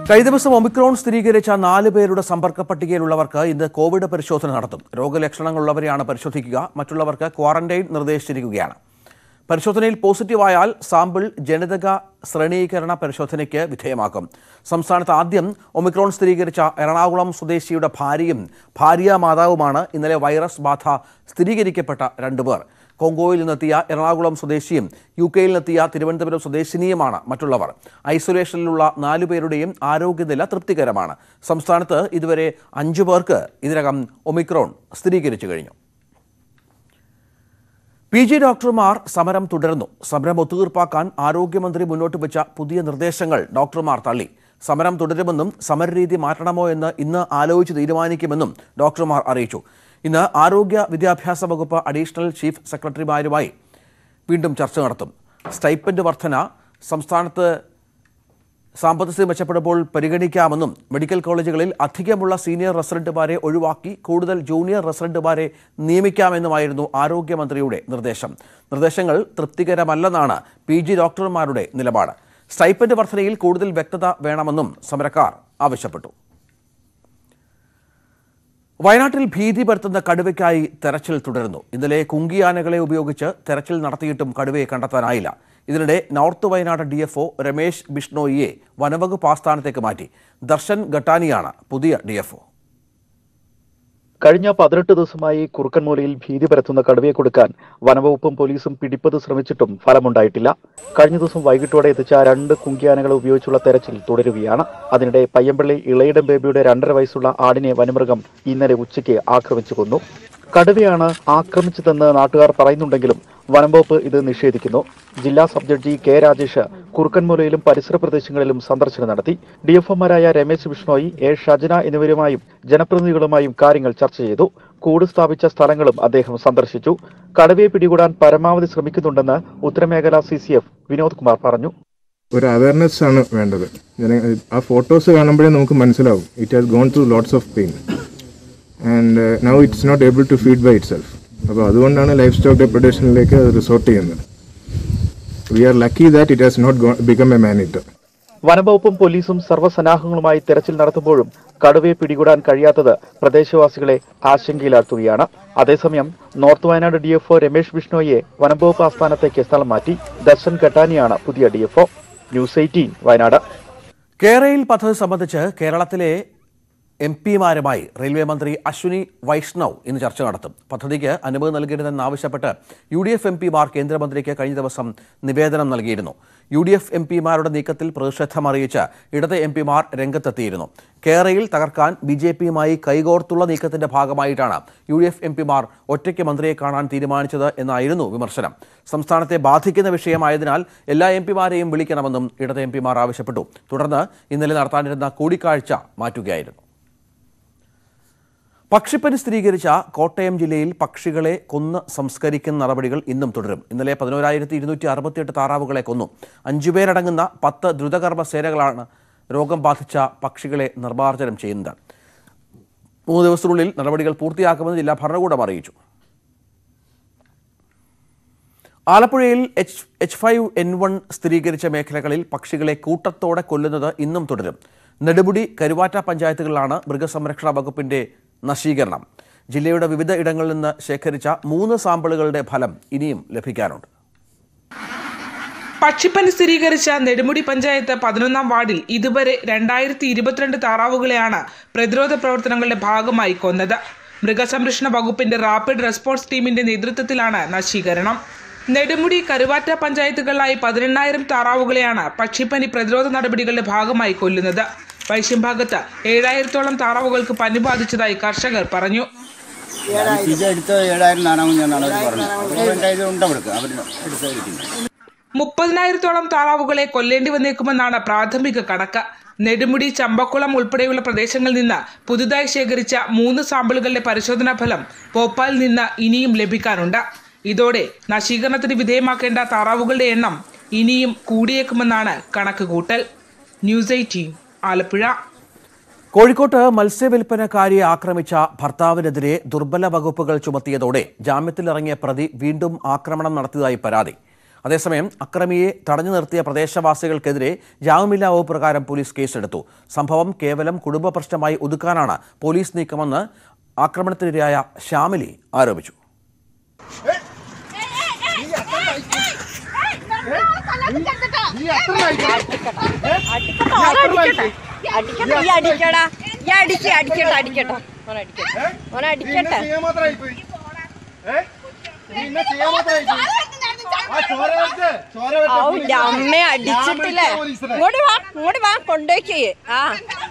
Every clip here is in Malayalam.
കഴിഞ്ഞ ദിവസം ഒമിക്രോൺ സ്ഥിരീകരിച്ച നാല് പേരുടെ സമ്പർക്ക പട്ടികയിലുള്ളവർക്ക് ഇന്ന് കോവിഡ് പരിശോധന നടത്തും രോഗലക്ഷണങ്ങളുള്ളവരെയാണ് പരിശോധിക്കുക മറ്റുള്ളവർക്ക് ക്വാറന്റൈൻ നിർദ്ദേശിച്ചിരിക്കുകയാണ് പരിശോധനയിൽ പോസിറ്റീവായാൽ സാമ്പിൾ ജനിതക ശ്രേണീകരണ പരിശോധനയ്ക്ക് വിധേയമാക്കും സംസ്ഥാനത്ത് ആദ്യം ഒമിക്രോൺ സ്ഥിരീകരിച്ച എറണാകുളം സ്വദേശിയുടെ ഭാര്യയും ഭാര്യ മാതാവുമാണ് ഇന്നലെ വൈറസ് ബാധ സ്ഥിരീകരിക്കപ്പെട്ട രണ്ടുപേർ കോങ്കോയിൽ നിന്നെത്തിയ എറണാകുളം സ്വദേശിയും യു കെയിൽ നിന്നെത്തിയ തിരുവനന്തപുരം സ്വദേശിനിയുമാണ് മറ്റുള്ളവർ ഐസൊലേഷനിലുള്ള നാലുപേരുടെയും ആരോഗ്യനില തൃപ്തികരമാണ് സംസ്ഥാനത്ത് ഇതുവരെ അഞ്ചു പേർക്ക് ഇതിനകം ഒമിക്രോൺ സ്ഥിരീകരിച്ചു കഴിഞ്ഞു പി ജി ഡോക്ടർമാർ സമരം തുടരുന്നു സമരം ഒത്തുതീർപ്പാക്കാൻ ആരോഗ്യമന്ത്രി മുന്നോട്ട് വെച്ച പുതിയ നിർദ്ദേശങ്ങൾ ഡോക്ടർമാർ തള്ളി സമരം തുടരുമെന്നും സമരരീതി മാറ്റണമോ എന്ന് ഇന്ന് ആലോചിച്ച് തീരുമാനിക്കുമെന്നും ഡോക്ടർമാർ അറിയിച്ചു ഇന്ന് ആരോഗ്യ വിദ്യാഭ്യാസ വകുപ്പ് അഡീഷണൽ ചീഫ് സെക്രട്ടറിമാരുമായി വീണ്ടും ചർച്ച നടത്തും സ്റ്റൈപ്പൻഡ് വർധന സംസ്ഥാനത്ത് സാമ്പത്തിക മെച്ചപ്പെടുമ്പോൾ പരിഗണിക്കാമെന്നും മെഡിക്കൽ കോളേജുകളിൽ അധികമുള്ള സീനിയർ റെസിഡന്റുമാരെ ഒഴിവാക്കി കൂടുതൽ ജൂനിയർ റെസിഡന്റുമാരെ നിയമിക്കാമെന്നുമായിരുന്നു ആരോഗ്യമന്ത്രിയുടെ നിർദ്ദേശം നിർദ്ദേശങ്ങൾ തൃപ്തികരമല്ലെന്നാണ് പി ജി ഡോക്ടർമാരുടെ നിലപാട് സ്റ്റൈപ്പൻഡ് വർധനയിൽ കൂടുതൽ വ്യക്തത വേണമെന്നും സമരക്കാർ ആവശ്യപ്പെട്ടു വയനാട്ടിൽ ഭീതി പരത്തുന്ന കടുവയ്ക്കായി തെരച്ചിൽ തുടരുന്നു ഇന്നലെ കുങ്കിയാനകളെ ഉപയോഗിച്ച് തെരച്ചിൽ നടത്തിയിട്ടും കടുവയെ കണ്ടെത്താനായില്ല ഇതിനിടെ north Wayanad D F Ramesh ബിഷ്ണോയിയെ വനവകുപ്പ് ആസ്ഥാനത്തേക്ക് മാറ്റി ദർശൻ ഗട്ടാനിയാണ് പുതിയ ഡി എഫ് കഴിഞ്ഞ പതിനെട്ട് ദിവസമായി കുറുക്കൻമൂലയിൽ ഭീതി പരത്തുന്ന കടുവയെ കൊടുക്കാൻ വനവകുപ്പും പോലീസും പിടിപ്പത് ശ്രമിച്ചിട്ടും ഫലമുണ്ടായിട്ടില്ല കഴിഞ്ഞ ദിവസം വൈകിട്ടോടെ എത്തിച്ച രണ്ട് കുങ്കിയാനകളെ ഉപയോഗിച്ചുള്ള തെരച്ചിൽ തുടരുകയാണ് അതിനിടെ പയ്യമ്പള്ളി ഇളയിടം ബേബിയുടെ രണ്ടര വയസ്സുള്ള ആടിനെ വനമൃഗം ഇന്നലെ ഉച്ചയ്ക്ക് ആക്രമിച്ചു കൊന്നു കടുവയാണ് ആക്രമിച്ചതെന്ന് നാട്ടുകാർ പറയുന്നുണ്ടെങ്കിലും വനംവകുപ്പ് ഇത് നിഷേധിക്കുന്നു ജില്ലാ സബ് ജഡ്ജി കെ രാജേഷ് കുറുക്കൻമൂലയിലും പരിസര പ്രദേശങ്ങളിലും സന്ദർശനം നടത്തി ഡി എഫ് ഒമാരായ രമേശ് ബിഷ്ണോയി എ ഷജന എന്നിവരുമായും ജനപ്രതിനിധികളുമായും കാര്യങ്ങൾ ചർച്ച ചെയ്തു കൂട് സ്ഥാപിച്ച സ്ഥലങ്ങളും അദ്ദേഹം സന്ദർശിച്ചു കടുവയെ പിടികൂടാൻ പരമാവധി ശ്രമിക്കുന്നുണ്ടെന്ന് ഉത്തരമേഖല C C F Vinod Kumar പറഞ്ഞു ഒരു അവയർനെസ് ആണ് വേണ്ടത് ജന- ആ ഫോട്ടോസ് കാണുമ്പോഴേ നമുക്ക് മനസ്സിലാവും it has gone through lots of pain and now it's not able to feed by itself അപ്പോൾ അതുകൊണ്ടാണ് ലൈഫ് സ്റ്റോക്ക് ഡെപ്രഡേഷനിലേക്ക് അത് റിസോർട്ട് ചെയ്യുന്നത് we are lucky that it has not become a man eater വനംവകുപ്പും പോലീസും സർവ്വസന്നാഹങ്ങളുമായി തെരച്ചിൽ നടത്തുമ്പോഴും കടുവയെ പിടികൂടാൻ കഴിയാത്തത് പ്രദേശവാസികളെ ആശങ്കയിലാഴ്ത്തുകയാണ് അതേസമയം നോർത്ത് വയനാട് ഡിഎഫ്ഒ രമേശ് ബിഷ്ണോയെ വനംവകുപ്പ് ആസ്ഥാനത്തേക്ക് സ്ഥലം മാറ്റി ദർശൻ കട്ടാനിയാണ് പുതിയ ഡിഎഫ്ഒ ന്യൂസ് എയ്റ്റീൻ വയനാട് കേരയിൽ പദ്ധതി സംബന്ധിച്ച് കേരളത്തിലെ എം പിമാരുമായി റെയിൽവേ മന്ത്രി അശ്വിനി വൈഷ്ണവ് ഇന്ന് ചർച്ച നടത്തും പദ്ധതിക്ക് അനുമതി നൽകരുതെന്നാവശ്യപ്പെട്ട് യു ഡി എഫ് എം പിമാർ കേന്ദ്രമന്ത്രിക്ക് കഴിഞ്ഞ ദിവസം നിവേദനം നൽകിയിരുന്നു യു ഡി എഫ് എം പിമാരുടെ നീക്കത്തിൽ പ്രതിഷേധം അറിയിച്ച് ഇടത് എം പിമാർ രംഗത്തെത്തിയിരുന്നു കേരയിൽ തകർക്കാൻ ബി ജെ പിയുമായി കൈകോർത്തുള്ള നീക്കത്തിന്റെ ഭാഗമായിട്ടാണ് യു ഡി എഫ് എം പിമാർ ഒറ്റയ്ക്ക് മന്ത്രിയെ കാണാൻ തീരുമാനിച്ചത് എന്നായിരുന്നു വിമർശനം സംസ്ഥാനത്തെ ബാധിക്കുന്ന വിഷയമായതിനാൽ എല്ലാ എം പിമാരെയും വിളിക്കണമെന്നും ഇടത് എം പിമാർ ആവശ്യപ്പെട്ടു തുടർന്ന് ഇന്നലെ നടത്താനിരുന്ന കൂടിക്കാഴ്ച മാറ്റുകയായിരുന്നു പക്ഷിപ്പനി സ്ഥിരീകരിച്ച കോട്ടയം ജില്ലയിൽ പക്ഷികളെ കൊന്ന് സംസ്കരിക്കുന്ന നടപടികൾ ഇന്നും തുടരും ഇന്നലെ പതിനോരായിരത്തി ഇരുന്നൂറ്റി അറുപത്തിയെട്ട് താറാവുകളെ കൊന്നു അഞ്ചുപേരടങ്ങുന്ന പത്ത് ദ്രുതകർമ്മ സേനകളാണ് രോഗം ബാധിച്ച പക്ഷികളെ നിർമ്മാർജ്ജനം ചെയ്യുന്നത് മൂന്ന് ദിവസത്തിനുള്ളിൽ നടപടികൾ പൂർത്തിയാക്കുമെന്ന് ജില്ലാ ഭരണകൂടം അറിയിച്ചു ആലപ്പുഴയിൽ H H five N one സ്ഥിരീകരിച്ച മേഖലകളിൽ പക്ഷികളെ കൂട്ടത്തോടെ കൊല്ലുന്നത് ഇന്നും തുടരും നെടുമുടി കരുവാറ്റ പഞ്ചായത്തുകളിലാണ് മൃഗസംരക്ഷണ വകുപ്പിന്റെ നശീകരണം ജില്ലയുടെ വിവിധ ഇടങ്ങളിൽ നിന്ന് ശേഖരിച്ച മൂന്ന് സാമ്പിളുകളുടെ ഫലം ഇനിയും ലഭിക്കാനുണ്ട് പക്ഷിപ്പനി സ്ഥിരീകരിച്ച നെടുമുടി പഞ്ചായത്ത് പതിനൊന്നാം വാർഡിൽ ഇതുവരെ രണ്ടായിരത്തി ഇരുപത്തിരണ്ട് താറാവുകളെയാണ് പ്രതിരോധ പ്രവർത്തനങ്ങളുടെ ഭാഗമായി കൊന്നത് മൃഗസംരക്ഷണ വകുപ്പിന്റെ റാപ്പിഡ് റെസ്പോൺസ് ടീമിന്റെ നേതൃത്വത്തിലാണ് നശീകരണം നെടുമുടി കരുവാറ്റ പഞ്ചായത്തുകളിലായി പതിനെണ്ണായിരം താറാവുകളെയാണ് പക്ഷിപ്പനി പ്രതിരോധ നടപടികളുടെ ഭാഗമായി കൊല്ലുന്നത് വൈശ്യംഭാഗത്ത് ഏഴായിരത്തോളം താറാവുകൾക്ക് പനി ബാധിച്ചതായി കർഷകർ പറഞ്ഞു പിജ എടുത്ത് ഏഴായിരം നാണാമെന്ന് എന്നാണ് അവർ പറഞ്ഞത് അവർ എൻ്റെ ഇത് ഉണ്ട് അവർക്ക് അവർ എടുത്തായിരിക്കുന്നത് മുപ്പതിനായിരത്തോളം താറാവുകളെ കൊല്ലേണ്ടി വന്നേക്കുമെന്നാണ് പ്രാഥമിക കണക്ക് നെടുമുടി ചമ്പക്കുളം ഉൾപ്പെടെയുള്ള പ്രദേശങ്ങളിൽ നിന്ന് പുതുതായി ശേഖരിച്ച മൂന്ന് സാമ്പിളുകളുടെ പരിശോധനാ ഫലം ഭോപ്പാലിൽ നിന്ന് ഇനിയും ലഭിക്കാനുണ്ട് ഇതോടെ നശീകരണത്തിന് വിധേയമാക്കേണ്ട താറാവുകളുടെ എണ്ണം ഇനിയും കൂടിയേക്കുമെന്നാണ് കണക്കുകൂട്ടൽ ന്യൂസ് എയ്റ്റീൻ ആലപ്പുഴ കോഴിക്കോട്ട് മത്സ്യവില്പനക്കാരിയെ ആക്രമിച്ച ഭർത്താവിനെതിരെ ദുർബല വകുപ്പുകൾ ചുമത്തിയതോടെ ജാമ്യത്തിലിറങ്ങിയ പ്രതി വീണ്ടും ആക്രമണം നടത്തിയതായി പരാതി അതേസമയം അക്രമിയെ തടഞ്ഞു നിർത്തിയ പ്രദേശവാസികൾക്കെതിരെ ജാമ്യമില്ലാ വകുപ്പ് പ്രകാരം പോലീസ് കേസെടുത്തു സംഭവം കേവലം കുടുംബ പ്രശ്നമായി ഒതുക്കാനാണ് പോലീസ് നീക്കമെന്ന് ആക്രമണത്തിനിരയായ ശ്യാമിലി ആരോപിച്ചു അടിക്കട്ടെ ഈ അടിക്കടാ ഈ അടിച്ച് അടിക്കട്ടെ അടിക്കട്ടെ ഓനടിക്കട്ടെ ഓനടിക്കട്ടെ ഔ എൻ്റെ അമ്മയെ അടിച്ചിട്ടില്ലേ ഇങ്ങോട്ട് വാ ഇങ്ങോട്ട് വാ കൊണ്ടേക്ക് ആ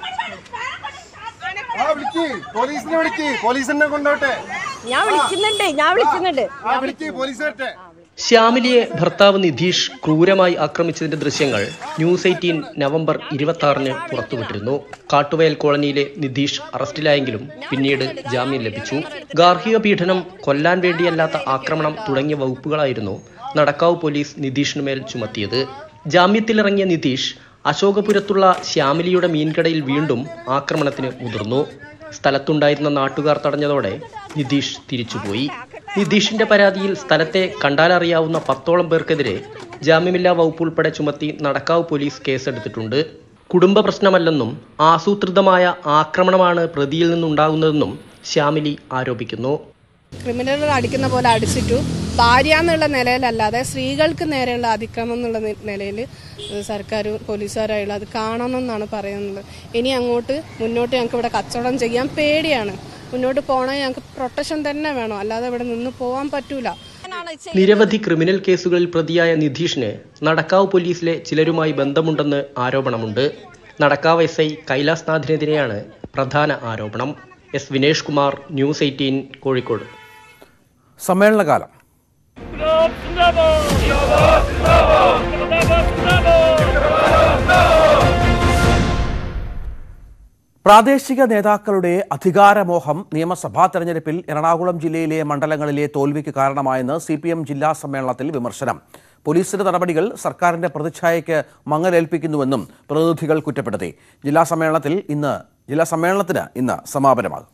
പോലീസിനെ വിളിക്ക് പോലീസിനെ കൊണ്ടോട്ടെ ഞാൻ വിളിക്കുന്നുണ്ട് ഞാൻ വിളിക്കുന്നുണ്ട് ആ വിളിക്ക് പോലീസ് വരട്ടെ ശ്യാമിലിയെ ഭർത്താവ് നിധീഷ് ക്രൂരമായി ആക്രമിച്ചതിന്റെ ദൃശ്യങ്ങൾ ന്യൂസ് എയ്റ്റീൻ നവംബർ ഇരുപത്തി ആറിന് പുറത്തുവിട്ടിരുന്നു കാട്ടുവയൽ കോളനിയിലെ നിധീഷ് അറസ്റ്റിലായെങ്കിലും പിന്നീട് ജാമ്യം ലഭിച്ചു ഗാർഹിക പീഡനം കൊല്ലാൻ വേണ്ടിയല്ലാത്ത ആക്രമണം തുടങ്ങിയ വകുപ്പുകളായിരുന്നു നടക്കാവ് പോലീസ് നിധീഷിനുമേൽ ചുമത്തിയത് ജാമ്യത്തിലിറങ്ങിയ നിധീഷ് അശോകപുരത്തുള്ള ശ്യാമിലിയുടെ മീൻകടയിൽ വീണ്ടും ആക്രമണത്തിന് മുതിർന്നു സ്ഥലത്തുണ്ടായിരുന്ന നാട്ടുകാർ തടഞ്ഞതോടെ നിതീഷ് തിരിച്ചുപോയി നിതീഷിന്റെ പരാതിയിൽ സ്ഥലത്തെ കണ്ടാലറിയാവുന്ന പത്തോളം പേർക്കെതിരെ ജാമ്യമില്ലാ വകുപ്പ് ഉൾപ്പെടെ ചുമത്തി നടക്കാവ് പോലീസ് കേസെടുത്തിട്ടുണ്ട് കുടുംബ പ്രശ്നമല്ലെന്നും ആസൂത്രിതമായ ആക്രമണമാണ് പ്രതിയിൽ നിന്നുണ്ടാകുന്നതെന്നും ശ്യാമിലി ആരോപിക്കുന്നു ക്രിമിനലുകൾ അടിക്കുന്ന പോലെ അടിച്ചിട്ടു ഭാര്യ എന്നുള്ള നിലയിലല്ലാതെ സ്ത്രീകൾക്ക് നേരെയുള്ള അതിക്രമം എന്നുള്ള നിലയിൽ സർക്കാർ പോലീസുകാരായുള്ള അത് കാണണം എന്നാണ് പറയുന്നത് ഇനി അങ്ങോട്ട് മുന്നോട്ട് ഞങ്ങൾക്ക് ഇവിടെ കച്ചവടം ചെയ്യാൻ പേടിയാണ് മുന്നോട്ട് പോകണേ ഞങ്ങൾക്ക് പ്രൊട്ടക്ഷൻ തന്നെ വേണം അല്ലാതെ ഇവിടെ നിന്ന് പോകാൻ പറ്റൂല നിരവധി ക്രിമിനൽ കേസുകളിൽ പ്രതിയായ നിധീഷിന് നടക്കാവ് പോലീസിലെ ചിലരുമായി ബന്ധമുണ്ടെന്ന് ആരോപണമുണ്ട് നടക്കാവ് എസ് ഐ കൈലാസ് നാഥിനെതിരെയാണ് പ്രധാന ആരോപണം S Vinesh Kumar news eighteen Kozhikode സമ്മേളനകാലം പ്രാദേശിക നേതാക്കളുടെ അധികാരമോഹം നിയമസഭാ തെരഞ്ഞെടുപ്പിൽ എറണാകുളം ജില്ലയിലെ മണ്ഡലങ്ങളിലെ തോൽവിക്ക് കാരണമായെന്ന് സി പി എം ജില്ലാ സമ്മേളനത്തിൽ വിമർശനം പോലീസിന്റെ നടപടികൾ സർക്കാരിന്റെ പ്രതിച്ഛായയ്ക്ക് മങ്ങലേൽപ്പിക്കുന്നുവെന്നും പ്രതിനിധികൾ കുറ്റപ്പെടുത്തി ജില്ലാ സമ്മേളനത്തിൽ ഇന്ന് ജില്ലാ സമ്മേളനത്തിന് ഇന്ന് സമാപനമാകും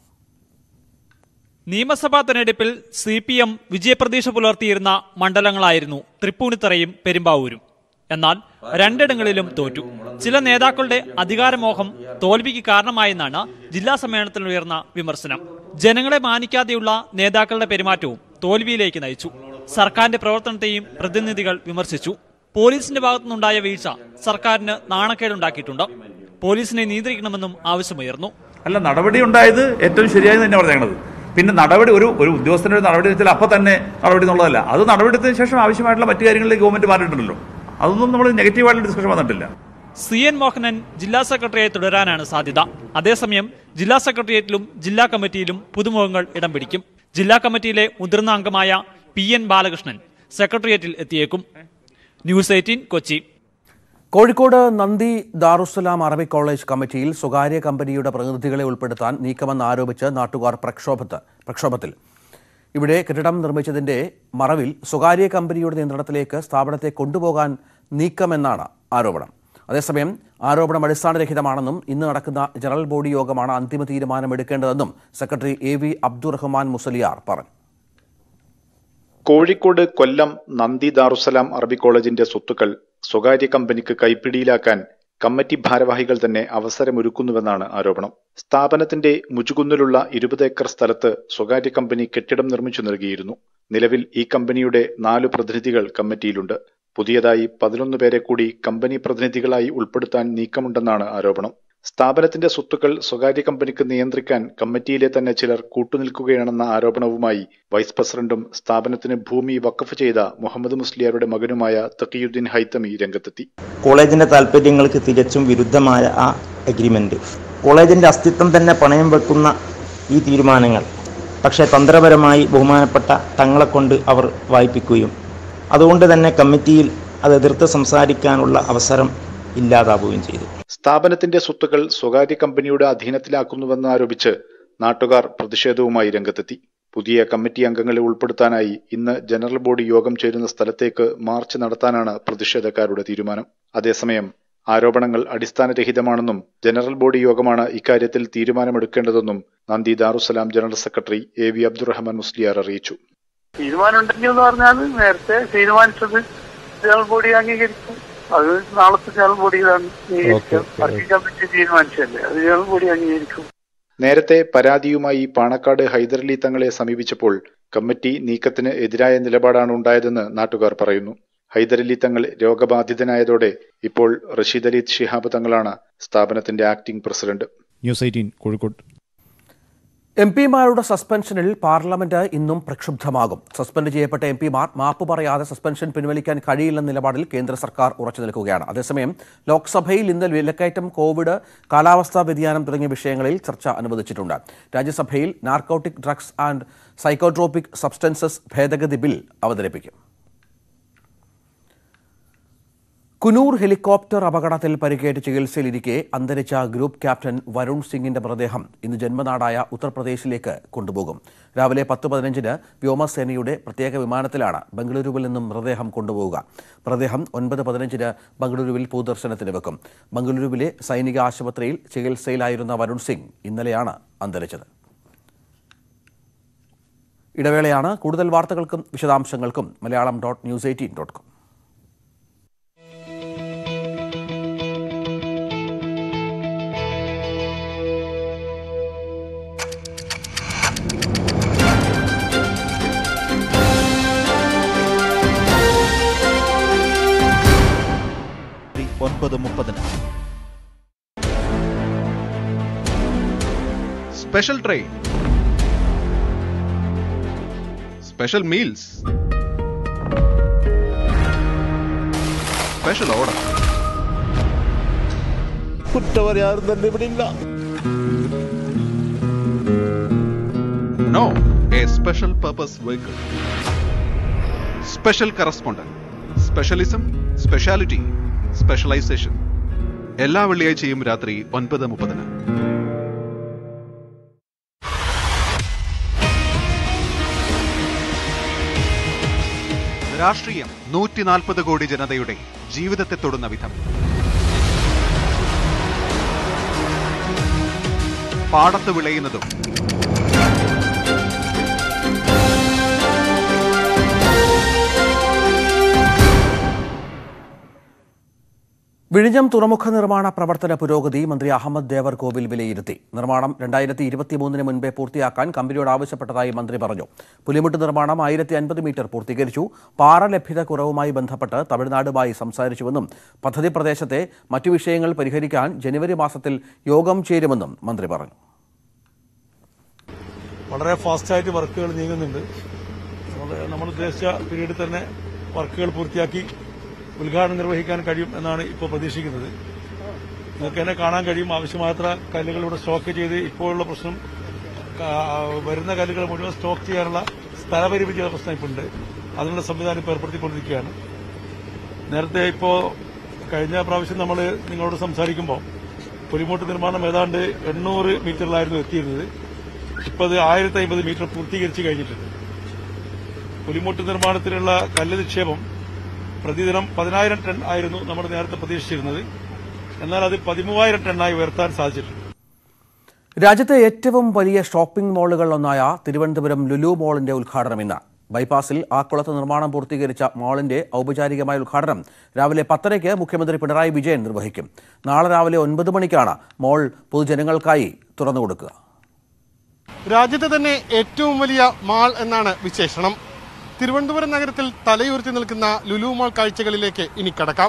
നിയമസഭാ തെരഞ്ഞെടുപ്പിൽ സി പി എം വിജയപ്രതീക്ഷ പുലർത്തിയിരുന്ന മണ്ഡലങ്ങളായിരുന്നു തൃപ്പൂണിത്തറയും പെരുമ്പാവൂരും എന്നാൽ രണ്ടിടങ്ങളിലും തോറ്റു ചില നേതാക്കളുടെ അധികാരമോഹം തോൽവിക്ക് കാരണമായെന്നാണ് ജില്ലാ സമ്മേളനത്തിൽ ഉയർന്ന വിമർശനം ജനങ്ങളെ മാനിക്കാതെയുള്ള നേതാക്കളുടെ പെരുമാറ്റവും തോൽവിയിലേക്ക് നയിച്ചു സർക്കാരിന്റെ പ്രവർത്തനത്തെയും പ്രതിനിധികൾ വിമർശിച്ചു പോലീസിന്റെ ഭാഗത്തുനിന്നുണ്ടായ വീഴ്ച സർക്കാരിന് നാണക്കേടുണ്ടാക്കിയിട്ടുണ്ട് പോലീസിനെ നിയന്ത്രിക്കണമെന്നും ആവശ്യമുയർന്നു അല്ല നടപടി ഉണ്ടായത് ഏറ്റവും ശരിയായി തന്നെ പറഞ്ഞത് പിന്നെ നടപടി ഒരു ഒരു ഉദ്യോഗസ്ഥന്റെ ഒരു നടപടി വെച്ചാൽ അപ്പം തന്നെ നടപടി എന്നുള്ളതല്ല അത് നടപടി എടുത്തതിന് ശേഷം ആവശ്യമായിട്ടുള്ള മറ്റു കാര്യങ്ങളിലേക്ക് ഗവൺമെന്റ് മാറിയിട്ടുണ്ടല്ലോ അതൊന്നും നമ്മൾ നെഗറ്റീവായിട്ടുള്ള ഡിസ്കഷൻ വന്നിട്ടില്ല സി എൻ മോഹനൻ ജില്ലാ സെക്രട്ടറിയായി തുടരാനാണ് സാധ്യത അതേസമയം ജില്ലാ സെക്രട്ടേറിയറ്റിലും ജില്ലാ കമ്മിറ്റിയിലും പുതുമുഖങ്ങൾ ഇടം പിടിക്കും ജില്ലാ കമ്മിറ്റിയിലെ മുതിർന്ന അംഗമായ പി എൻ ബാലകൃഷ്ണൻ സെക്രട്ടേറിയറ്റിൽ എത്തിയേക്കും news eighteen Kochi Kozhikode Nandi Darussalam Arabic college കമ്മിറ്റിയിൽ സ്വകാര്യ കമ്പനിയുടെ പ്രതിനിധികളെ ഉൾപ്പെടുത്താൻ നീക്കമെന്ന് ആരോപിച്ച് നാട്ടുകാർ പ്രക്ഷോഭത്ത് പ്രക്ഷോഭത്തിൽ ഇവിടെ കെട്ടിടം നിർമ്മിച്ചതിന്റെ മറവിൽ സ്വകാര്യ കമ്പനിയുടെ നിയന്ത്രണത്തിലേക്ക് സ്ഥാപനത്തെ കൊണ്ടുപോകാൻ നീക്കമെന്നാണ് ആരോപണം അതേസമയം ആരോപണം അടിസ്ഥാനരഹിതമാണെന്നും ഇന്ന് നടക്കുന്ന ജനറൽ ബോഡി യോഗമാണ് അന്തിമ തീരുമാനമെടുക്കേണ്ടതെന്നും secretary A V Abdurahman Musliyar പറഞ്ഞു കോഴിക്കോട് കൊല്ലം നന്ദി ദാറുസലാം അറബി കോളേജിന്റെ സ്വത്തുക്കൾ സ്വകാര്യ കമ്പനിക്ക് കൈപ്പിടിയിലാക്കാൻ കമ്മിറ്റി ഭാരവാഹികൾ തന്നെ അവസരമൊരുക്കുന്നുവെന്നാണ് ആരോപണം സ്ഥാപനത്തിന്റെ മുജുകുന്നിലുള്ള ഇരുപത് ഏക്കർ സ്ഥലത്ത് സ്വകാര്യ കമ്പനി കെട്ടിടം നിർമ്മിച്ചു നൽകിയിരുന്നു നിലവിൽ ഈ കമ്പനിയുടെ നാലു പ്രതിനിധികൾ കമ്മിറ്റിയിലുണ്ട് പുതിയതായി പതിനൊന്ന് പേരെ കൂടി കമ്പനി പ്രതിനിധികളായി ഉൾപ്പെടുത്താൻ നീക്കമുണ്ടെന്നാണ് ആരോപണം സ്ഥാപനത്തിന്റെ സ്വത്തുക്കൾ സ്വകാര്യ കമ്പനിക്ക് നിയന്ത്രിക്കാൻ കമ്മിറ്റിയിലെ തന്നെ ചിലർ കൂട്ടുനിൽക്കുകയാണെന്ന ആരോപണവുമായി വൈസ് പ്രസിഡന്റും സ്ഥാപനത്തിന് ഭൂമി വഖഫ് ചെയ്ത മുഹമ്മദ് മുസ്ലിയാരുടെ മകനുമായ തക്കിയുദ്ദീൻ ഹൈത്തമി രംഗത്തെത്തി കോളേജിന്റെ താല്പര്യങ്ങൾക്ക് തികച്ചും വിരുദ്ധമായ ആ അഗ്രിമെന്റ് കോളേജിന്റെ അസ്തിത്വം തന്നെ പണയം വെക്കുന്ന ഈ തീരുമാനങ്ങൾ പക്ഷേ തന്ത്രപരമായി ബഹുമാനപ്പെട്ട തങ്ങളെ കൊണ്ട് അവർ വായിപ്പിക്കുകയും അതുകൊണ്ട് തന്നെ കമ്മിറ്റിയിൽ അത് എതിർത്ത് സംസാരിക്കാനുള്ള അവസരം ഇല്ലാതാവുകയും ചെയ്തു സ്ഥാപനത്തിന്റെ സ്വത്തുക്കൾ സ്വകാര്യ കമ്പനിയുടെ അധീനത്തിലാക്കുന്നുവെന്ന് ആരോപിച്ച് നാട്ടുകാർ പ്രതിഷേധവുമായി രംഗത്തെത്തി പുതിയ കമ്മിറ്റി അംഗങ്ങളെ ഉൾപ്പെടുത്താനായി ഇന്ന് ജനറൽ ബോഡി യോഗം ചേരുന്ന സ്ഥലത്തേക്ക് മാർച്ച് നടത്താനാണ് പ്രതിഷേധക്കാരുടെ തീരുമാനം അതേസമയം ആരോപണങ്ങൾ അടിസ്ഥാനരഹിതമാണെന്നും ജനറൽ ബോഡി യോഗമാണ് ഇക്കാര്യത്തിൽ തീരുമാനമെടുക്കേണ്ടതെന്നും Nandi Darussalam general secretary A V Abdurahman Musliyar അറിയിച്ചു തീരുമാനം ഉണ്ടെങ്കിൽ എന്ന് പറഞ്ഞാൽ നേരത്തെ തീരുമാനിച്ചത് ജനറൽ ബോഡി അംഗീകരിക്കും അത് നാളത്തെ ജനറൽ ബോഡിയിലാണ് അംഗീകരിക്കുക വർക്കിംഗ് കമ്മിറ്റി തീരുമാനിച്ചല്ലേ അത് ജനറൽ ബോഡി അംഗീകരിക്കും നേരത്തെ പരാതിയുമായി പാണക്കാട് ഹൈദരലി തങ്ങളെ സമീപിച്ചപ്പോൾ കമ്മിറ്റി നീക്കത്തിന് എതിരായ നിലപാടാണ് ഉണ്ടായതെന്ന് നാട്ടുകാർ പറയുന്നു ഹൈദരലി തങ്ങൾ രോഗബാധിതനായതോടെ ഇപ്പോൾ റഷീദ് അലി ഷിഹാബ് തങ്ങളാണ് സ്ഥാപനത്തിന്റെ acting president news eighteen Kozhikode M പിമാരുടെ സസ്പെൻഷനിൽ പാർലമെന്റ് ഇന്നും പ്രക്ഷുബ്ധമാകും സസ്പെൻഡ് ചെയ്യപ്പെട്ട എം പിമാർ മാപ്പ് പറയാതെ സസ്പെൻഷൻ പിൻവലിക്കാൻ കഴിയില്ലെന്ന നിലപാടിൽ കേന്ദ്ര സർക്കാർ ഉറച്ചു നിൽക്കുകയാണ് അതേസമയം ലോക്സഭയിൽ ഇന്ന് വിലക്കയറ്റം കോവിഡ് കാലാവസ്ഥാ വ്യതിയാനം തുടങ്ങിയ വിഷയങ്ങളിൽ ചർച്ച അനുവദിച്ചിട്ടുണ്ട് രാജ്യസഭയിൽ narcotic drugs and psychotropic substances ഭേദഗതി ബിൽ അവതരിപ്പിക്കും കുനൂർ ഹെലികോപ്റ്റർ അപകടത്തിൽ പരിക്കേറ്റ് ചികിത്സയിലിരിക്കെ അന്തരിച്ച ഗ്രൂപ്പ് ക്യാപ്റ്റൻ വരുൺ സിംഗിന്റെ മൃതദേഹം ഇന്ന് ജന്മനാടായ ഉത്തർപ്രദേശിലേക്ക് കൊണ്ടുപോകും രാവിലെ പത്ത് പതിനഞ്ചിന് വ്യോമസേനയുടെ പ്രത്യേക വിമാനത്തിലാണ് ബംഗളൂരുവിൽ നിന്നും മൃതദേഹം കൊണ്ടുപോവുക മൃതദേഹം ഒൻപത് പതിനഞ്ചിന് ബംഗളൂരുവിൽ പൊതുദർശനത്തിന് വെക്കും ബംഗളൂരുവിലെ സൈനിക ആശുപത്രിയിൽ ചികിത്സയിലായിരുന്ന വരുൺ സിംഗ് ഇന്നലെയാണ് അന്തരിച്ചത് ഇടവേളയാണ് കൂടുതൽ വാർത്തകൾക്കും വിശദാംശങ്ങൾക്കും Malayalam dot news eighteen dot com ഒൻപത് മുപ്പതിന് special train special meals special order കുറ്റവരെ ആരും തന്നെ ഇവിടെ ഇല്ല no a special purpose vehicle special correspondent specialism speciality specialisation എല്ലാ വെള്ളിയാഴ്ചയും രാത്രി ഒൻപത് മുപ്പതിന് രാഷ്ട്രീയം നൂറ്റി നാൽപ്പത് കോടി ജനതയുടെ ജീവിതത്തെ തൊടുന്ന വിധം പാടത്ത് വിളയുന്നതും വിഴിഞ്ഞം തുറമുഖ നിർമ്മാണ പ്രവർത്തന പുരോഗതി മന്ത്രി അഹമ്മദ് ദേവർകോവിൽ വിലയിരുത്തി നിർമ്മാണം രണ്ടായിരത്തി ഇരുപത്തിമൂന്നിന് മുൻപേ പൂർത്തിയാക്കാൻ കമ്പനിയോട് ആവശ്യപ്പെട്ടതായി മന്ത്രി പറഞ്ഞു പുലിമുട്ട് നിർമ്മാണം ആയിരത്തി അൻപത് മീറ്റർ പൂർത്തീകരിച്ചു പാറ ലഭ്യത കുറവുമായി ബന്ധപ്പെട്ട് തമിഴ്നാടുമായി സംസാരിച്ചുവെന്നും പദ്ധതി പ്രദേശത്തെ മറ്റു വിഷയങ്ങൾ പരിഹരിക്കാൻ ജനുവരി മാസത്തിൽ യോഗം ചേരുമെന്നും മന്ത്രി പറഞ്ഞു വളരെ ഫാസ്റ്റായിട്ട് വർക്കുകൾ നീങ്ങുന്നുണ്ട് നമ്മൾ നമ്മൾ ഉദ്ദേശിച്ച പീരീഡിൽ തന്നെ വർക്കുകൾ പൂർത്തിയാക്കി ഉദ്ഘാടനം നിർവഹിക്കാൻ കഴിയും എന്നാണ് ഇപ്പോൾ പ്രതീക്ഷിക്കുന്നത് നിങ്ങൾക്ക് തന്നെ കാണാൻ കഴിയും ആവശ്യമാത്ര കല്ലുകൾ ഇവിടെ സ്റ്റോക്ക് ചെയ്ത് ഇപ്പോഴുള്ള പ്രശ്നം ആ, വരുന്ന കല്ലുകൾ മുഴുവൻ സ്റ്റോക്ക് ചെയ്യാനുള്ള സ്ഥലപരിമിതിയുടെ പ്രശ്നം ഇപ്പോൾ ഉണ്ട് അതിനുള്ള സംവിധാനം ഇപ്പോൾ ഏർപ്പെടുത്തിക്കൊണ്ടിരിക്കുകയാണ് നേരത്തെ ഇപ്പോൾ കഴിഞ്ഞ പ്രാവശ്യം നമ്മൾ നിങ്ങളോട് സംസാരിക്കുമ്പോൾ പുലിമൂട്ട് നിർമ്മാണം ഏതാണ്ട് എണ്ണൂറ് മീറ്ററിലായിരുന്നു എത്തിയിരുന്നത് ഇപ്പോൾ അത് ആയിരത്തി അമ്പത് മീറ്റർ പൂർത്തീകരിച്ച് കഴിഞ്ഞിട്ടുണ്ട് പുലിമൂട്ട് നിർമ്മാണത്തിനുള്ള കല്ല് നിക്ഷേപം പ്രതിദിനം പതിനായിരം ടൺ ആയിരുന്നു നമ്മൾ നേരത്തെ പ്രതീക്ഷിച്ചിരുന്നത് എന്നാൽ അത് പതിമൂവായിരം ടണ്ണായി ഉയർത്താൻ സാധിച്ചിട്ടുണ്ട് രാജ്യത്തെ ഏറ്റവും വലിയ ഷോപ്പിംഗ് മാളുകളിലൊന്നായ തിരുവനന്തപുരം ലുലു മാളിന്റെ ഉദ്ഘാടനം ഇന്ന് ബൈപ്പാസിൽ ആക്കുളത്ത് നിർമ്മാണം പൂർത്തീകരിച്ച മാളിന്റെ ഔപചാരികമായ ഉദ്ഘാടനം രാവിലെ പത്തരയ്ക്ക് മുഖ്യമന്ത്രി പിണറായി വിജയൻ നിർവഹിക്കും നാളെ രാവിലെ ഒൻപത് മണിക്കാണ് മാൾ പൊതുജനങ്ങൾക്കായി തുറന്നുകൊടുക്കുക രാജ്യത്തെ തന്നെ ഏറ്റവും വലിയ മാൾ എന്നാണ് വിശേഷണം തിരുവനന്തപുരം നഗരത്തിൽ തലയുയർത്തി നിൽക്കുന്ന ലുലു മാൾ കാഴ്ചകളിലേക്ക് ഇനി കടക്കാം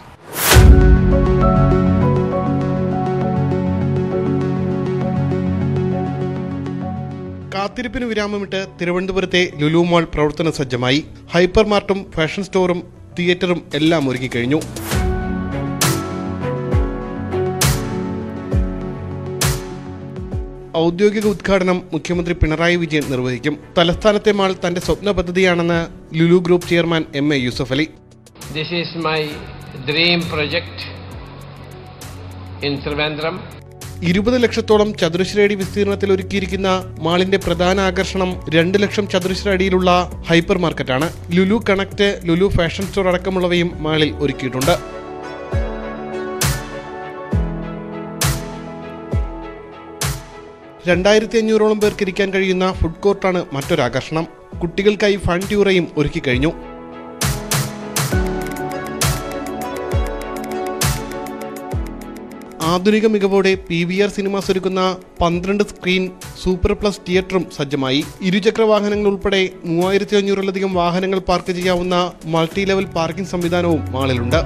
കാത്തിരിപ്പിന് വിരാമമിട്ട് തിരുവനന്തപുരത്തെ ലുലു മാൾ പ്രവർത്തന സജ്ജമായി ഹൈപ്പർ മാർട്ടും ഫാഷൻ സ്റ്റോറും തിയേറ്ററും എല്ലാം ഒരുക്കിക്കഴിഞ്ഞു ഔദ്യോഗിക ഉദ്ഘാടനം മുഖ്യമന്ത്രി പിണറായി വിജയൻ നിർവഹിക്കും തലസ്ഥാനത്തെ മാൾ തന്റെ സ്വപ്ന പദ്ധതിയാണെന്ന് Lulu group chairman M A Yusuf Ali This is my dream project in Trivandrum. ഇരുപത് ലക്ഷത്തോളം ചതുരശ്ര അടി വിസ്തീർണത്തിൽ ഒരുക്കിയിരിക്കുന്ന മാളിന്റെ പ്രധാന ആകർഷണം രണ്ട് ലക്ഷം ചതുരശ്ര അടിയിലുള്ള ഹൈപ്പർ മാർക്കറ്റാണ് Lulu connect Lulu fashion store അടക്കമുള്ളവയും മാളിൽ ഒരുക്കിയിട്ടുണ്ട് രണ്ടായിരത്തി അഞ്ഞൂറോളം പേർക്ക് ഇരിക്കാൻ കഴിയുന്ന ഫുഡ് കോർട്ടാണ് മറ്റൊരാകർഷണം കുട്ടികൾക്കായി ഫൺ ട്യൂറയും ഒരുക്കി കഴിഞ്ഞു ആധുനിക മികവോടെ പി വി ആർ സിനിമാസ് ഒരുക്കുന്ന പന്ത്രണ്ട് സ്ക്രീൻ സൂപ്പർ പ്ലസ് തിയേറ്ററും സജ്ജമായി ഇരുചക്ര വാഹനങ്ങൾ ഉൾപ്പെടെ മൂവായിരത്തി അഞ്ഞൂറിലധികം വാഹനങ്ങൾ പാർക്ക് ചെയ്യാവുന്ന മൾട്ടി ലെവൽ പാർക്കിംഗ് സംവിധാനവും മാളിലുണ്ട്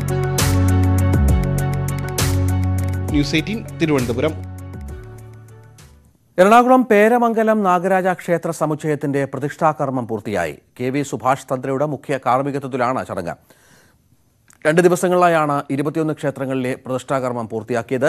ന്യൂസ് എയ്റ്റീൻ തിരുവനന്തപുരം എറണാകുളം പേരമംഗലം നാഗരാജ ക്ഷേത്ര സമുച്ചയത്തിന്റെ പ്രതിഷ്ഠാകർമ്മം പൂർത്തിയായി കെ വി സുഭാഷ് തന്ത്രിയുടെ മുഖ്യ കാർമ്മികത്വത്തിലാണ് ചടങ്ങ് രണ്ട് ദിവസങ്ങളിലായാണ് ഇരുപത്തിയൊന്ന് ക്ഷേത്രങ്ങളിലെ പ്രതിഷ്ഠാകർമ്മം പൂർത്തിയാക്കിയത്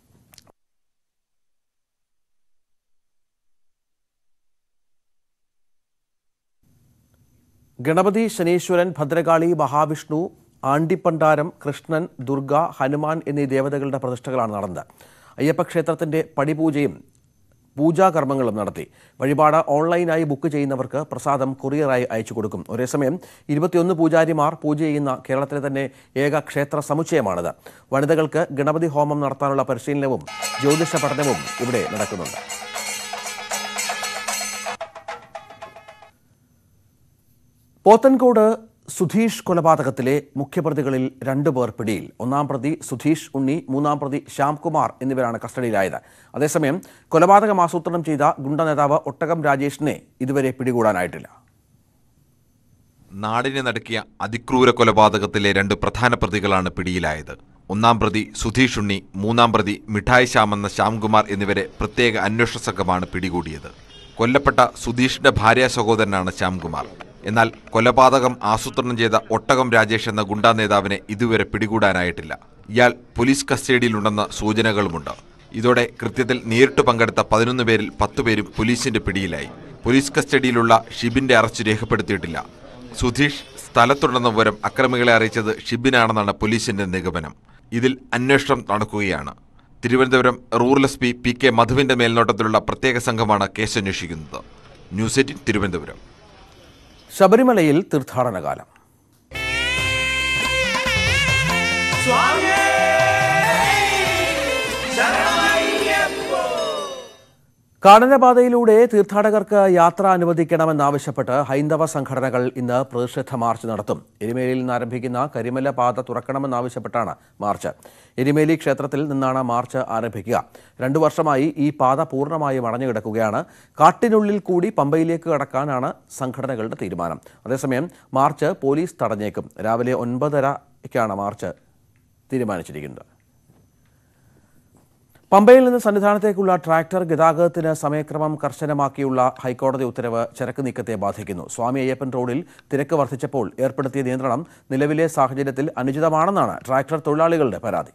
ഗണപതി ശനീശ്വരൻ ഭദ്രകാളി മഹാവിഷ്ണു ആണ്ടിപ്പണ്ടാരം കൃഷ്ണൻ ദുർഗ ഹനുമാൻ എന്നീ ദേവതകളുടെ പ്രതിഷ്ഠകളാണ് നടന്നത് അയ്യപ്പക്ഷേത്രത്തിന്റെ പടിപൂജയും പൂജാകർമ്മങ്ങളും നടത്തി വഴിപാട് ഓൺലൈനായി ബുക്ക് ചെയ്യുന്നവർക്ക് പ്രസാദം കൊറിയറായി അയച്ചു കൊടുക്കും ഒരേസമയം ഇരുപത്തിയൊന്ന് പൂജാരിമാർ പൂജ ചെയ്യുന്ന കേരളത്തിലെ തന്നെ ഏക ക്ഷേത്ര സമുച്ചയമാണിത് വനിതകൾക്ക് ഗണപതി ഹോമം നടത്താനുള്ള പരിശീലനവും ജ്യോതിഷ പഠനവും ഇവിടെ നടക്കുന്നുണ്ട് പോത്തൻകോട് സുധീഷ് കൊലപാതകത്തിലെ മുഖ്യപ്രതികളിൽ രണ്ടുപേർ പിടിയിൽ ഒന്നാം പ്രതി സുധീഷ് ഉണ്ണി മൂന്നാം പ്രതി ശ്യാംകുമാർ എന്നിവരാണ് കസ്റ്റഡിയിലായത് അതേസമയം കൊലപാതകം ആസൂത്രണം ചെയ്ത ഗുണ്ട നേതാവ് ഒട്ടകം രാജേഷിനെ ഇതുവരെ പിടികൂടാനായിട്ടില്ല നാടിനെ നടുക്കിയ അതിക്രൂര കൊലപാതകത്തിലെ രണ്ട് പ്രധാന പ്രതികളാണ് പിടിയിലായത് ഒന്നാം പ്രതി സുധീഷ് ഉണ്ണി മൂന്നാം പ്രതി മിഠായി ശ്യാം എന്ന ശ്യാംകുമാർ എന്നിവരെ പ്രത്യേക അന്വേഷണ സംഘമാണ് പിടികൂടിയത് കൊല്ലപ്പെട്ട സുധീഷിന്റെ ഭാര്യ സഹോദരനാണ് ശ്യാംകുമാർ എന്നാൽ കൊലപാതകം ആസൂത്രണം ചെയ്ത ഒട്ടകം രാജേഷ് എന്ന ഗുണ്ടാ നേതാവിനെ ഇതുവരെ പിടികൂടാനായിട്ടില്ല ഇയാൾ പോലീസ് കസ്റ്റഡിയിലുണ്ടെന്ന സൂചനകളുമുണ്ട് ഇതോടെ കൃത്യത്തിൽ നേരിട്ട് പങ്കെടുത്ത പതിനൊന്ന് പേരിൽ പത്തുപേരും പോലീസിന്റെ പിടിയിലായി പോലീസ് കസ്റ്റഡിയിലുള്ള ഷിബിന്റെ അറസ്റ്റ് രേഖപ്പെടുത്തിയിട്ടില്ല സുധീഷ് സ്ഥലത്തുണ്ടെന്ന വിവരം അക്രമികളെ അറിയിച്ചത് ഷിബിനാണെന്നാണ് പോലീസിന്റെ നിഗമനം ഇതിൽ അന്വേഷണം നടക്കുകയാണ് Thiruvananthapuram rural S P P K മധുവിന്റെ മേൽനോട്ടത്തിലുള്ള പ്രത്യേക സംഘമാണ് കേസന്വേഷിക്കുന്നത് ന്യൂസ് എയ്റ്റീൻ തിരുവനന്തപുരം ശബരിമലയിൽ തീർത്ഥാടന കാലം കാനനപാതയിലൂടെ തീർത്ഥാടകർക്ക് യാത്ര അനുവദിക്കണമെന്നാവശ്യപ്പെട്ട് ഹൈന്ദവ സംഘടനകൾ ഇന്ന് പ്രതിഷേധ മാർച്ച് നടത്തും എരുമേലിയിൽ നിന്ന് ആരംഭിക്കുന്ന കരിമല പാത തുറക്കണമെന്നാവശ്യപ്പെട്ടാണ് മാർച്ച് എരുമേലി ക്ഷേത്രത്തിൽ നിന്നാണ് മാർച്ച് ആരംഭിക്കുക രണ്ടു വർഷമായി ഈ പാത പൂർണ്ണമായും അടഞ്ഞു കിടക്കുകയാണ് കാട്ടിനുള്ളിൽ കൂടി പമ്പയിലേക്ക് കടക്കാനാണ് സംഘടനകളുടെ തീരുമാനം അതേസമയം മാർച്ച് പോലീസ് തടഞ്ഞേക്കും രാവിലെ ഒൻപതരയ്ക്കാണ് മാർച്ച് തീരുമാനിച്ചിരിക്കുന്നത് പമ്പയിൽ നിന്ന് സന്നിധാനത്തേക്കുള്ള ട്രാക്ടർ ഗതാഗതത്തിന് സമയക്രമം കർശനമാക്കിയുള്ള ഹൈക്കോടതി ഉത്തരവ് ചരക്ക് നീക്കത്തെ ബാധിക്കുന്നു സ്വാമി അയ്യപ്പൻ റോഡിൽ തിരക്ക് വർദ്ധിച്ചപ്പോൾ ഏർപ്പെടുത്തിയ നിയന്ത്രണം നിലവിലെ സാഹചര്യത്തിൽ അനുചിതമാണെന്നാണ് ട്രാക്ടർ തൊഴിലാളികളുടെ പരാതി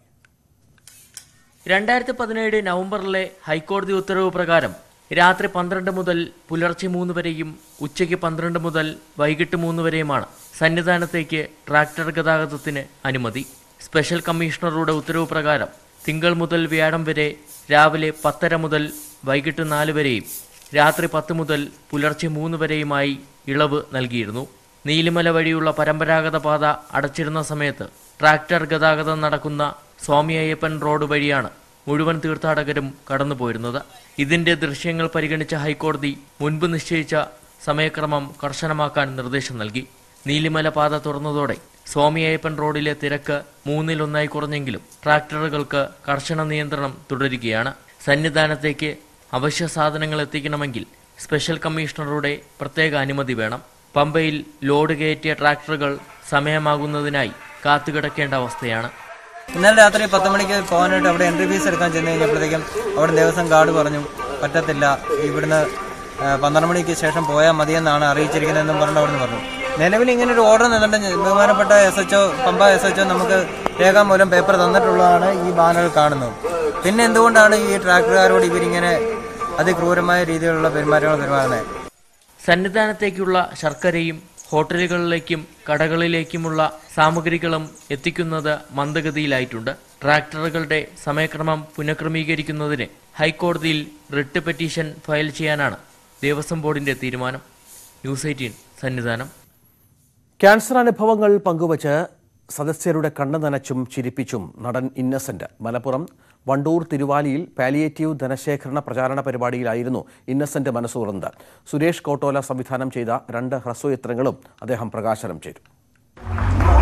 രണ്ടായിരത്തി പതിനേഴ് നവംബറിലെ ഹൈക്കോടതി ഉത്തരവ് പ്രകാരം രാത്രി പന്ത്രണ്ട് മുതൽ പുലർച്ചെ മൂന്ന് വരെയും ഉച്ചയ്ക്ക് പന്ത്രണ്ട് മുതൽ വൈകിട്ട് മൂന്ന് വരെയുമാണ് സന്നിധാനത്തേക്ക് ട്രാക്ടർ ഗതാഗതത്തിന് അനുമതി സ്പെഷ്യൽ കമ്മീഷണറുടെ ഉത്തരവ് പ്രകാരം തിങ്കൾ മുതൽ വ്യാഴം വരെ രാവിലെ പത്തര മുതൽ വൈകിട്ട് നാല് വരെയും രാത്രി പത്ത് മുതൽ പുലർച്ചെ മൂന്ന് വരെയുമായി ഇളവ് നൽകിയിരുന്നു നീലിമല വഴിയുള്ള പരമ്പരാഗത പാത അടച്ചിരുന്ന സമയത്ത് ട്രാക്ടർ ഗതാഗതം നടക്കുന്ന സ്വാമി അയ്യപ്പൻ റോഡ് വഴിയാണ് മുഴുവൻ തീർത്ഥാടകരും കടന്നുപോയിരുന്നത് ഇതിന്റെ ദൃശ്യങ്ങൾ പരിഗണിച്ച ഹൈക്കോടതി മുൻപ് നിശ്ചയിച്ച സമയക്രമം കർശനമാക്കാൻ നിർദ്ദേശം നൽകി നീലിമല പാത തുറന്നതോടെ സ്വാമി അയ്യപ്പൻ റോഡിലെ തിരക്ക് മൂന്നിലൊന്നായി കുറഞ്ഞെങ്കിലും ട്രാക്ടറുകൾക്ക് കർശന നിയന്ത്രണം തുടരുകയാണ് സന്നിധാനത്തേക്ക് അവശ്യ സാധനങ്ങൾ എത്തിക്കണമെങ്കിൽ സ്പെഷ്യൽ കമ്മീഷണറുടെ പ്രത്യേക അനുമതി വേണം പമ്പയിൽ ലോഡ് കയറ്റിയ ട്രാക്ടറുകൾ സമയമാകുന്നതിനായി കാത്തുകിടക്കേണ്ട അവസ്ഥയാണ് ഇന്നലെ രാത്രി പത്ത് മണിക്ക് പോകാനായിട്ട് അവിടെ എൻട്രി ഫീസ് എടുക്കാൻ ചെന്ന് കഴിഞ്ഞപ്പോഴത്തേക്കും അവിടെ ദേവസ്വം ഗാർഡ് പറഞ്ഞു പറ്റത്തില്ല ഇവിടുന്ന് ആ, പന്ത്രണ്ട് മണിക്ക് ശേഷം പോയാൽ മതിയെന്നാണ് അറിയിച്ചിരിക്കുന്നതെന്നും പറഞ്ഞു അവിടുന്ന് പറഞ്ഞു നിലവിൽ ഇങ്ങനെ ഒരു ഓർഡർ നിന്നിട്ട് ബഹുമാനപ്പെട്ട S H Pamba S H നമുക്ക് രേഖാമൂലം പേപ്പർ തന്നിട്ടുള്ളതാണ് ഈ ബാനർ കാണുന്നത് പിന്നെ എന്തുകൊണ്ടാണ് ഈ ട്രാക്ടറുകാരോട് ഇവരിങ്ങനെ അതിക്രൂരമായ രീതിയിലുള്ള പെരുമാറ്റങ്ങൾ പെരുമാറുന്നത് സന്നിധാനത്തേക്കുള്ള ശർക്കരയും ഹോട്ടലുകളിലേക്കും കടകളിലേക്കുമുള്ള സാമഗ്രികളും എത്തിക്കുന്നത് മന്ദഗതിയിലായിട്ടുണ്ട് ട്രാക്ടറുകളുടെ സമയക്രമം പുനഃക്രമീകരിക്കുന്നതിന് ഹൈക്കോടതിയിൽ റിട്ട് പെറ്റീഷൻ ഫയൽ ചെയ്യാനാണ് ദേവസ്വം ബോർഡിന്റെ തീരുമാനം ന്യൂസ് എയ്റ്റീൻ സന്നിധാനം ക്യാൻസർ അനുഭവങ്ങൾ പങ്കുവച്ച് സദസ്യരുടെ കണ്ണു നനച്ചും ചിരിപ്പിച്ചും നടൻ ഇന്നസെന്റ് മലപ്പുറം വണ്ടൂർ തിരുവാലിയിൽ പാലിയേറ്റീവ് ധനശേഖരണ പ്രചാരണ പരിപാടിയിലായിരുന്നു ഇന്നസെന്റ് മനസ്സ് തുറന്നത് സുരേഷ് കോട്ടോല സംവിധാനം ചെയ്ത രണ്ട് ഹ്രസ്വചിത്രങ്ങളും അദ്ദേഹം പ്രകാശനം ചെയ്തു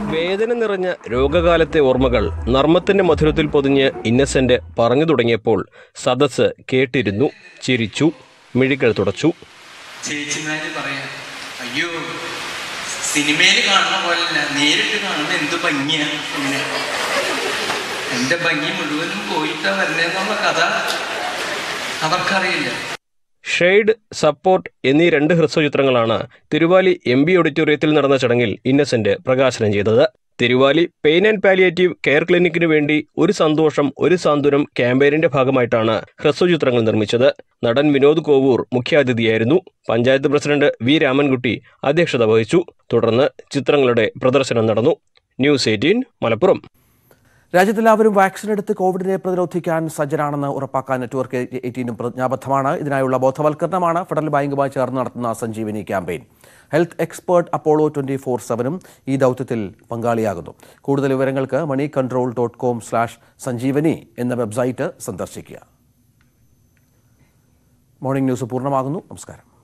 വേദന നിറഞ്ഞ രോഗകാലത്തെ ഓർമ്മകൾ നർമ്മത്തിന്റെ മധുരത്തിൽ പൊതിഞ്ഞ് ഇന്നസെന്റ് പറഞ്ഞു തുടങ്ങിയപ്പോൾ സദസ് കേട്ടിരുന്നു ചിരിച്ചു മിഴികൾ തുടച്ചു ചേച്ചിമാര് പറയാ അയ്യോ സിനിമയിൽ കാണുന്ന പോലല്ല നേരിട്ട് കാണുന്ന എന്ത് ഭംഗിയാ ഇങ്ങനെ എന്റെ ഭംഗി മുഴുവനും പോയിട്ടാ വരുന്നതെന്നുള്ള കഥ അവർക്കറിയില്ല ഷെയ്ഡ് സപ്പോർട്ട് എന്നീ രണ്ട് ഹ്രസ്വചിത്രങ്ങളാണ് തിരുവാലി എം ബി ഓഡിറ്റോറിയത്തിൽ നടന്ന ചടങ്ങിൽ ഇന്നസെന്റ് പ്രകാശനം ചെയ്തത് Thiruvali pain and palliative care ക്ലിനിക്കിന് വേണ്ടി ഒരു സന്തോഷം ഒരു സാന്ത്വനം ക്യാമ്പയിനിന്റെ ഭാഗമായിട്ടാണ് ഹ്രസ്വചിത്രങ്ങൾ നിർമ്മിച്ചത് നടൻ വിനോദ് കോവൂർ മുഖ്യാതിഥിയായിരുന്നു പഞ്ചായത്ത് പ്രസിഡന്റ് വി രാമൻകുട്ടി അധ്യക്ഷത വഹിച്ചു തുടർന്ന് ചിത്രങ്ങളുടെ പ്രദർശനം നടന്നു ന്യൂസ് എയ്റ്റീൻ മലപ്പുറം രാജ്യത്തെല്ലാവരും വാക്സിൻ എടുത്ത് കോവിഡിനെ പ്രതിരോധിക്കാൻ സജ്ജരാണെന്ന് ഉറപ്പാക്കാൻ നെറ്റ്വർക്ക് എയ്റ്റീനും പ്രതിജ്ഞാബദ്ധമാണ് ഇതിനായുള്ള ബോധവൽക്കരണമാണ് ഫെഡറൽ ബാങ്കുമായി ചേർന്ന് നടത്തുന്ന Sanjeevani campaign health expert Apollo twenty four സെവനും ഈ ദൗത്യത്തിൽ പങ്കാളിയാകുന്നു കൂടുതൽ വിവരങ്ങൾക്ക് money control dot com slash Sanjeevani എന്ന വെബ്സൈറ്റ് സന്ദർശിക്കുക മോർണിംഗ് ന്യൂസ് പൂർണ്ണമാകുന്നു നമസ്കാരം